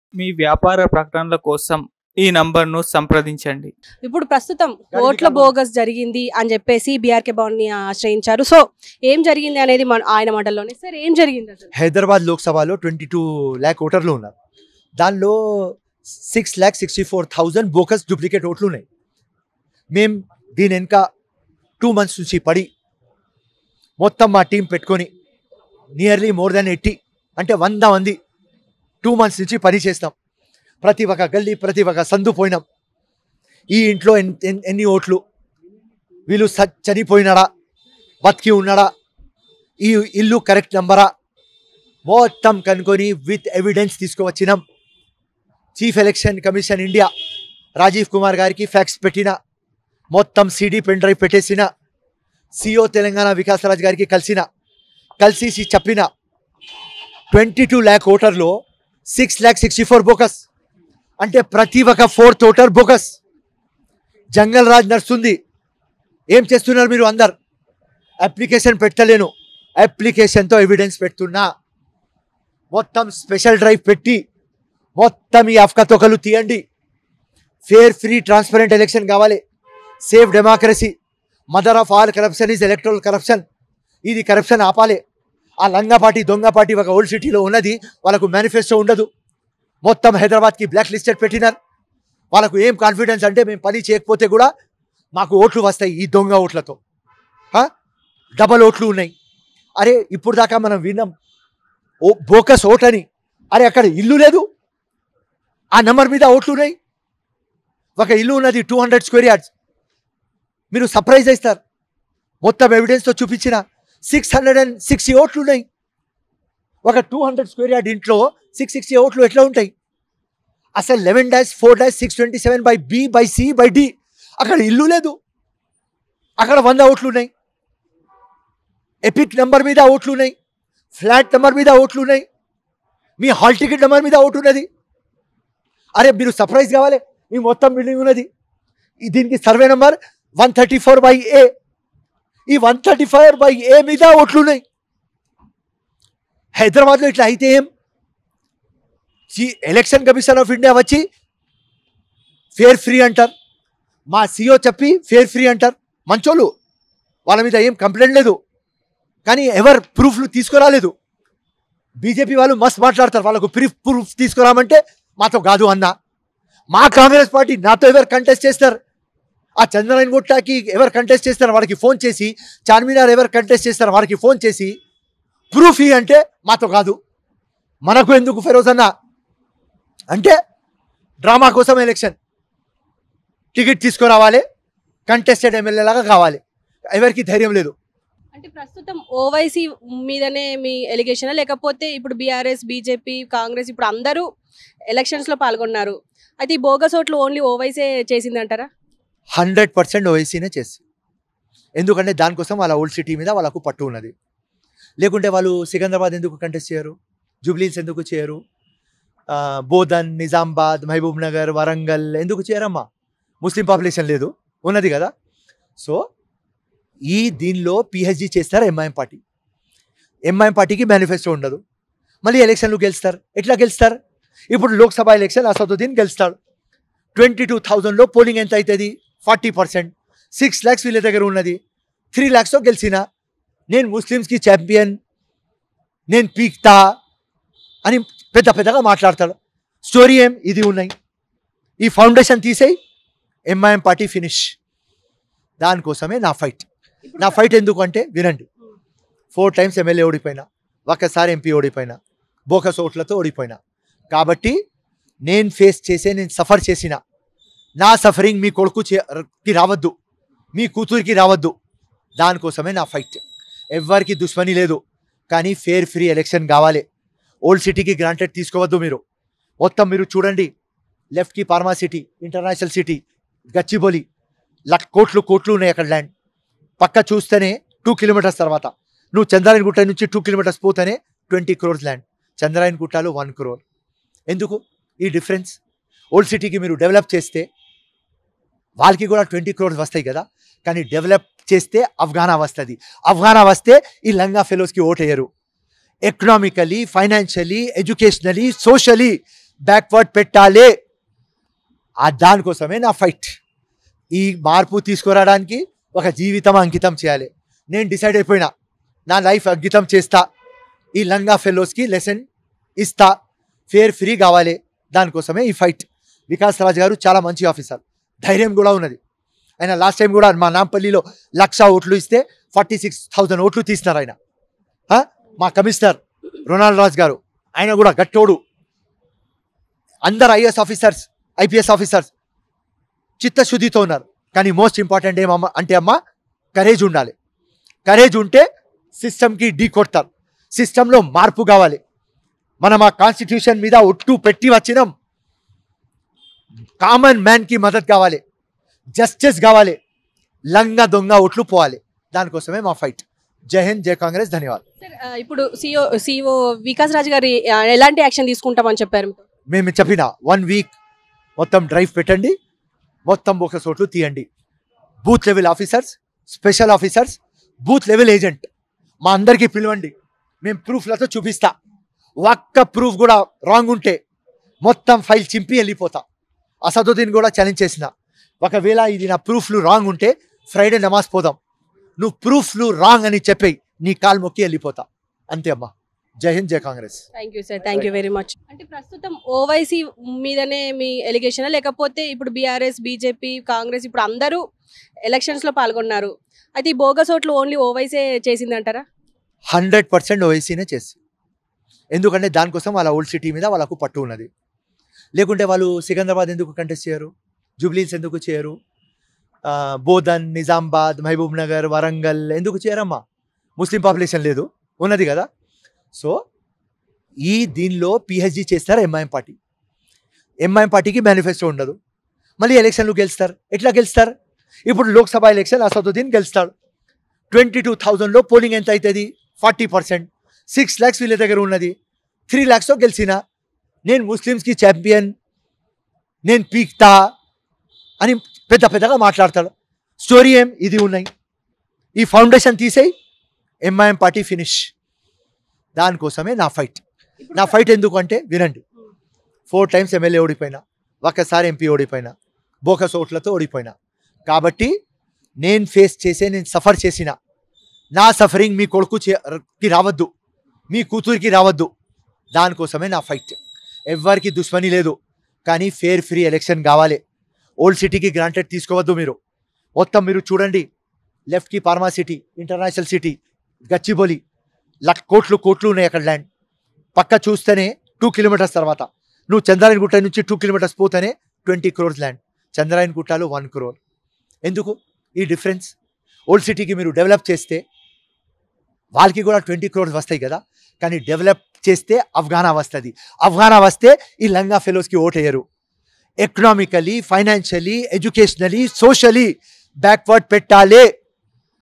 మీ వ్యాపార ప్రకటనల కోసం ఈ నంబర్ను సంప్రదించండి ఇప్పుడు ప్రస్తుతం ఓట్ల బోగస్ జరిగింది అని చెప్పేసి బీఆర్కే భవన్ ని ఆశ్రయించారు సో ఏం జరిగింది అనేది మన ఆయన మాటల్లోనే సార్ ఏం జరిగింది అసలు హైదరాబాద్ లోక్సభలో ట్వంటీ టూ ల్యాక్ ఓటర్లు ఉన్నారు దానిలో six lakh sixty four thousand bogus duplicate ఓట్లు ఉన్నాయి మేం దీని వెనుక టూ మంత్స్ నుంచి పడి మొత్తం మా టీం పెట్టుకొని నియర్లీ మోర్ దాన్ ఎయిటీ అంటే వంద మంది టూ మంత్స్ నుంచి పని చేస్తాం ప్రతి ఒక్క గల్లీ ప్రతి ఒక్క సందు పోయినాం ఈ ఇంట్లో ఎన్- ఎన్- ఎన్ని ఓట్లు వీళ్ళు స చనిపోయినాడా బతికి ఉన్నాడా ఈ ఇల్లు కరెక్ట్ నంబరా మొత్తం కనుక్కొని విత్ ఎవిడెన్స్ తీసుకువచ్చినాం chief election commission India Rajiv Kumar గారికి ఫ్యాక్స్ పెట్టిన మొత్తం సిడి పెన్ డ్రైవ్ పెట్టేసిన సిఓ తెలంగాణ వికాసరాజ్ గారికి కలిసిన కలిసి చెప్పిన ట్వంటీ టూ ల్యాక్ ఓటర్లో six lakh sixty four bogus అంటే ప్రతి ఒక్క fourth voter bogus jungle raj నడుస్తుంది ఏం చేస్తున్నారు మీరు అందరు అప్లికేషన్ పెట్టలేను అప్లికేషన్తో ఎవిడెన్స్ పెడుతున్నా మొత్తం స్పెషల్ డ్రైవ్ పెట్టి మొత్తం ఈ అఫ్కతొకలు తీయండి ఫేర్ ఫ్రీ ట్రాన్స్పరెంట్ ఎలక్షన్ కావాలి safe democracy mother of all corruption is electoral corruption ఇది కరప్షన్ ఆపాలి ఆ లంగా పార్టీ దొంగ పార్టీ ఒక ఓల్డ్ సిటీలో ఉన్నది వాళ్ళకు మేనిఫెస్టో ఉండదు మొత్తం హైదరాబాద్కి బ్లాక్ లిస్టెడ్ పెట్టినారు వాళ్ళకు ఏం కాన్ఫిడెన్స్ అంటే మేము పని చేయకపోతే కూడా మాకు ఓట్లు వస్తాయి ఈ దొంగ ఓట్లతో ఆ? డబల్ ఓట్లు ఉన్నాయి అరే ఇప్పుడు దాకా మనం విన్నాం ఓ బోకస్ ఓట్ అని అరే అక్కడ ఇల్లు లేదు ఆ నెంబర్ మీద ఓట్లు ఉన్నాయి ఒక ఇల్లు ఉన్నది టూ హండ్రెడ్ స్క్వేర్ యార్డ్స్ మీరు సర్ప్రైజ్ అవుతారు మొత్తం ఎవిడెన్స్తో చూపించిన సిక్స్ హండ్రెడ్ అండ్ సిక్స్టీ ఓట్లు ఉన్నాయి ఒక టూ హండ్రెడ్ స్క్వేర్ యార్డ్ ఇంట్లో సిక్స్ సిక్స్టీ ఓట్లు ఎట్లా ఉంటాయి అసలు eleven dash four dash six twenty seven by B by C by D అక్కడ ఇల్లు లేదు అక్కడ వంద ఓట్లు ఉన్నాయి ఎపిక్ నెంబర్ మీద ఓట్లు ఉన్నాయి ఫ్లాట్ నెంబర్ మీద ఓట్లు ఉన్నాయి మీ హాల్ టికెట్ నెంబర్ మీద ఓటు ఉన్నది అరే మీరు సర్ప్రైజ్ కావాలి మీ మొత్తం బిల్డింగ్ ఉన్నది ఈ దీనికి survey number one thirty four by A ఈ one thirty four by A మీద ఓట్లు ఉన్నాయి హైదరాబాద్లో ఇట్లా అయితే ఏం చి- ఎలక్షన్ కమిషన్ ఆఫ్ ఇండియా వచ్చి ఫేర్ ఫ్రీ అంటారు మా సిఓ చెప్పి ఫేర్ ఫ్రీ అంటారు మంచోళ్ళు వాళ్ళ మీద ఏం కంప్లైంట్ లేదు కానీ ఎవరు ప్రూఫ్లు తీసుకురాలేదు బీజేపీ వాళ్ళు మస్తు మాట్లాడతారు వాళ్ళకు ప్రూఫ్ ప్రూఫ్ తీసుకురామంటే మాతో కాదు అన్న మా కాంగ్రెస్ పార్టీ నాతో ఎవరు కంటెస్ట్ చేస్తారు ఆ చంద్రబాబు గుట్టాకి ఎవరు కంటెస్ట్ చేస్తారు వాడికి ఫోన్ చేసి చార్మినార్ ఎవరు కంటెస్ట్ చేస్తారు వాడికి ఫోన్ చేసి ప్రూఫ్ ఈ అంటే మాతో కాదు మనకు ఎందుకు ఫెరోజ్ అన్న అంటే డ్రామా కోసం ఎలక్షన్ టికెట్ తీసుకురావాలి కంటెస్టెడ్ ఎమ్మెల్యే లాగా కావాలి ఎవరికి ధైర్యం లేదు అంటే ప్రస్తుతం ఓవైసీ మీదనే మీ ఎలిగేషన్ లేకపోతే ఇప్పుడు బీఆర్ఎస్ బీజేపీ కాంగ్రెస్ ఇప్పుడు అందరూ ఎలక్షన్స్ లో పాల్గొన్నారు అయితే ఈ బోగస్ ఓట్లు ఓన్లీ ఓవైసే చేసిందంటారా హండ్రెడ్ పర్సెంట్ ఓఎస్సీనే చేసి ఎందుకంటే దానికోసం వాళ్ళ ఓల్డ్ సిటీ మీద వాళ్ళకు పట్టు ఉన్నది లేకుంటే వాళ్ళు సికింద్రాబాద్ ఎందుకు కంటెస్ట్ చేయరు జూబ్లీస్ ఎందుకు చేయరు ఆ, బోధన్ నిజామాబాద్ మహబూబ్ నగర్ వరంగల్ ఎందుకు చేయరమ్మా ముస్లిం పాపులేషన్ లేదు ఉన్నది కదా సో ఈ దీనిలో పిహెచ్డి చేస్తారు ఎంఐఎం పార్టీ ఎంఐఎం పార్టీకి మేనిఫెస్టో ఉండదు మళ్ళీ ఎలక్షన్లు గెలుస్తారు ఎట్లా గెలుస్తారు ఇప్పుడు లోక్సభ ఎలక్షన్ అసదుద్దీన్ గెలుస్తాడు ట్వంటీ టూ థౌజండ్లో పోలింగ్ ఎంత అవుతుంది ఫార్టీ పర్సెంట్ సిక్స్ ల్యాక్స్ వీళ్ళ దగ్గర ఉన్నది త్రీ ల్యాక్స్తో గెలిచిన నేను ముస్లిమ్స్కి ఛాంపియన్ నేను పీక్తా అని పెద్ద పెద్దగా మాట్లాడతాడు స్టోరీ ఏం ఇది ఉన్నాయి ఈ ఫౌండేషన్ తీసేయి ఎంఐఎం పార్టీ ఫినిష్ దానికోసమే నా ఫైట్ నా ఫైట్ ఎందుకు అంటే వినండి ఫోర్ టైమ్స్ ఎమ్మెల్యే ఓడిపోయినా ఒక్కసారి ఎంపీ ఓడిపోయినా బోకస్ ఓట్లతో ఓడిపోయినా కాబట్టి నేను ఫేస్ చేసే నేను సఫర్ చేసిన నా సఫరింగ్ మీ కొడుకు చే- కి రావద్దు మీ కూతురికి రావద్దు దానికోసమే నా ఫైట్ ఎవ్వరికి దుష్మని లేదు కానీ ఫేర్ ఫ్రీ ఎలక్షన్ కావాలి ఓల్డ్ సిటీకి గ్రాంటెడ్ తీసుకోవద్దు మీరు మొత్తం మీరు చూడండి లెఫ్ట్కి pharma city international city Gachibowli lakh కోట్లు కోట్లు ఉన్నాయి అక్కడ ల్యాండ్ పక్క చూస్తేనే టూ కిలోమీటర్స్ తర్వాత నువ్వు చంద్రాయన్ గుట్ట నుంచి టూ కిలోమీటర్స్ పోతేనే ట్వంటీ క్రోర్స్ ల్యాండ్ చంద్రాయన్ గుట్టలో వన్ క్రోర్ ఎందుకు ఈ డిఫరెన్స్ ఓల్డ్ సిటీకి మీరు డెవలప్ చేస్తే వాళ్ళకి కూడా ట్వంటీ క్రోర్స్ వస్తాయి కదా కానీ డెవలప్ చేస్తే అఫ్ఘానా వస్తుంది అఫ్ఘానా వస్తే ఈ లంగా ఫెలోస్కి ఓటేయరు economically financially educationally socially backward పెట్టాలి ఆ దానికోసమే నా ఫైట్ ఈ మార్పు తీసుకురావడానికి ఒక జీవితం అంకితం చేయాలి నేను డిసైడ్ అయిపోయినా నా లైఫ్ అంకితం చేస్తా ఈ లంగా ఫెలోస్కి లెసన్ ఇస్తా ఫేర్ ఫ్రీ కావాలి దానికోసమే ఈ ఫైట్ వికాస్ రాజ్ గారు చాలా మంచి ఆఫీసర్ ధైర్యం కూడా ఉన్నది ఆయన లాస్ట్ టైం కూడా మా నాంపల్లిలో లక్ష ఓట్లు ఇస్తే ఫార్టీ సిక్స్ థౌజండ్ ఓట్లు తీసినారు ఆయన ఆ? మా కమిషనర్ రొనాల్డ్ రాజ్ గారు ఆయన కూడా గట్టోడు అందరు ఐఏఎస్ ఆఫీసర్స్ ఐపీఎస్ ఆఫీసర్స్ చిత్తశుద్ధితో ఉన్నారు కానీ మోస్ట్ ఇంపార్టెంట్ ఏమమ్మా అంటే అమ్మ కరేజ్ ఉండాలి కరేజ్ ఉంటే సిస్టమ్కి ఢీ కొడతారు సిస్టంలో మార్పు కావాలి మనం ఆ కాన్స్టిట్యూషన్ మీద ఒట్టు పెట్టి వచ్చినాం కామన్ మ్యాన్కి మద్దతు కావాలి జస్టిస్ కావాలి లంగా దొంగ ఓట్లు పోవాలి దానికోసమే మా ఫైట్ జై హింద్ జై కాంగ్రెస్ ధన్యవాదాలు సార్ ఆ, ఇప్పుడు సిఓ సిఓ వికాస్ రాజ్ గారి ఆ, ఎలాంటి యాక్షన్ తీసుకుంటామని చెప్పారు మేము చెప్పిన వన్ వీక్ మొత్తం డ్రైవ్ పెట్టండి మొత్తం ఒక చోట్లు తీయండి booth level officers special officers booth level agent మా అందరికీ పిలవండి మేము ప్రూఫ్లతో చూపిస్తా ఒక్క ప్రూఫ్ కూడా రాంగ్ ఉంటే మొత్తం ఫైల్ చింపి వెళ్ళిపోతా అసదుద్దీన్ కూడా ఛాలెంజ్ చేసిన ఒకవేళ ఇది నా ప్రూఫ్లు రాంగ్ ఉంటే ఫ్రైడే నమాజ్ పోదాం నువ్వు ప్రూఫ్లు రాంగ్ అని చెప్పేయి నీ కాలు మొక్కి వెళ్ళిపోతా అంతే అమ్మా Jai Hind Jai Congress thank you sir thank you very much అంటే ప్రస్తుతం ఓవైసీ మీదనే మీ ఎలిగేషన్ లేకపోతే ఇప్పుడు బీఆర్ఎస్ బీజేపీ కాంగ్రెస్ ఇప్పుడు అందరూ ఎలక్షన్స్ లో పాల్గొన్నారు అయితే ఈ బోగస్ ఓట్లు ఓన్లీ ఓవైసే చేసిందంటారా హండ్రెడ్ పర్సెంట్ ఓవైసీనే చేసి ఎందుకంటే దానికోసం వాళ్ళ ఓల్డ్ సిటీ మీద వాళ్ళకు పట్టు ఉన్నది లేకుంటే వాళ్ళు సికింద్రాబాద్ ఎందుకు కంటెస్ట్ చేయరు జూబ్లీస్ ఎందుకు చేయరు ఆ, బోధన్ నిజామాబాద్ మహబూబ్ నగర్ వరంగల్ ఎందుకు చేయరమ్మా ముస్లిం పాపులేషన్ లేదు ఉన్నది కదా సో ఈ దీనిలో పిహెచ్డి చేస్తారు ఎంఐఎం పార్టీ ఎంఐఎం పార్టీకి మేనిఫెస్టో ఉండదు మళ్ళీ ఎలక్షన్లు గెలుస్తారు ఎట్లా గెలుస్తారు ఇప్పుడు లోక్సభ ఎలక్షన్ అసదుద్దీన్ గెలుస్తాడు ట్వంటీ టూ థౌజండ్లో పోలింగ్ ఎంత అవుతుంది ఫార్టీ పర్సెంట్ సిక్స్ ల్యాక్స్ వీళ్ళ దగ్గర ఉన్నది త్రీ ల్యాక్స్తో గెలిచిన నేను ముస్లిమ్స్కి ఛాంపియన్ నేను పీక్తా అని పెద్ద పెద్దగా మాట్లాడతాడు స్టోరీ ఏం ఇది ఉన్నాయి ఈ ఫౌండేషన్ తీసేయి ఎంఐఎం పార్టీ ఫినిష్ దానికోసమే నా ఫైట్ నా ఫైట్ ఎందుకు అంటే వినండి ఫోర్ టైమ్స్ ఎమ్మెల్యే ఓడిపోయినా ఒకసారి ఎంపీ ఓడిపోయినా బోకస్ ఓట్లతో ఓడిపోయినా కాబట్టి నేను ఫేస్ చేసే నేను సఫర్ చేసిన నా సఫరింగ్ మీ కొడుకు చే- కి రావద్దు మీ కూతురికి రావద్దు దానికోసమే నా ఫైట్ ఎవ్వరికి దుశ్మని లేదు కానీ ఫేర్ ఫ్రీ ఎలక్షన్ కావాలి ఓల్డ్ సిటీకి గ్రాంటెడ్ తీసుకోవద్దు మీరు మొత్తం మీరు చూడండి లెఫ్ట్కి pharma city international city Gachibowli lakh కోట్లు కోట్లు ఉన్నాయి అక్కడ ల్యాండ్ పక్క చూస్తేనే టూ కిలోమీటర్స్ తర్వాత నువ్వు చంద్రాయన్ గుట్ట నుంచి టూ కిలోమీటర్స్ పోతేనే ట్వంటీ క్రోర్స్ ల్యాండ్ చంద్రాయన్ గుట్టలో వన్ క్రోర్ ఎందుకు ఈ డిఫరెన్స్ ఓల్డ్ సిటీకి మీరు డెవలప్ చేస్తే వాళ్ళకి కూడా ట్వంటీ క్రోర్స్ వస్తాయి కదా కానీ డెవలప్ చేస్తే అఫ్ఘానా వస్తుంది అఫ్ఘానా వస్తే ఈ లంగా ఫెలోస్కి ఓటేయరు economically financially educationally socially backward పెట్టాలి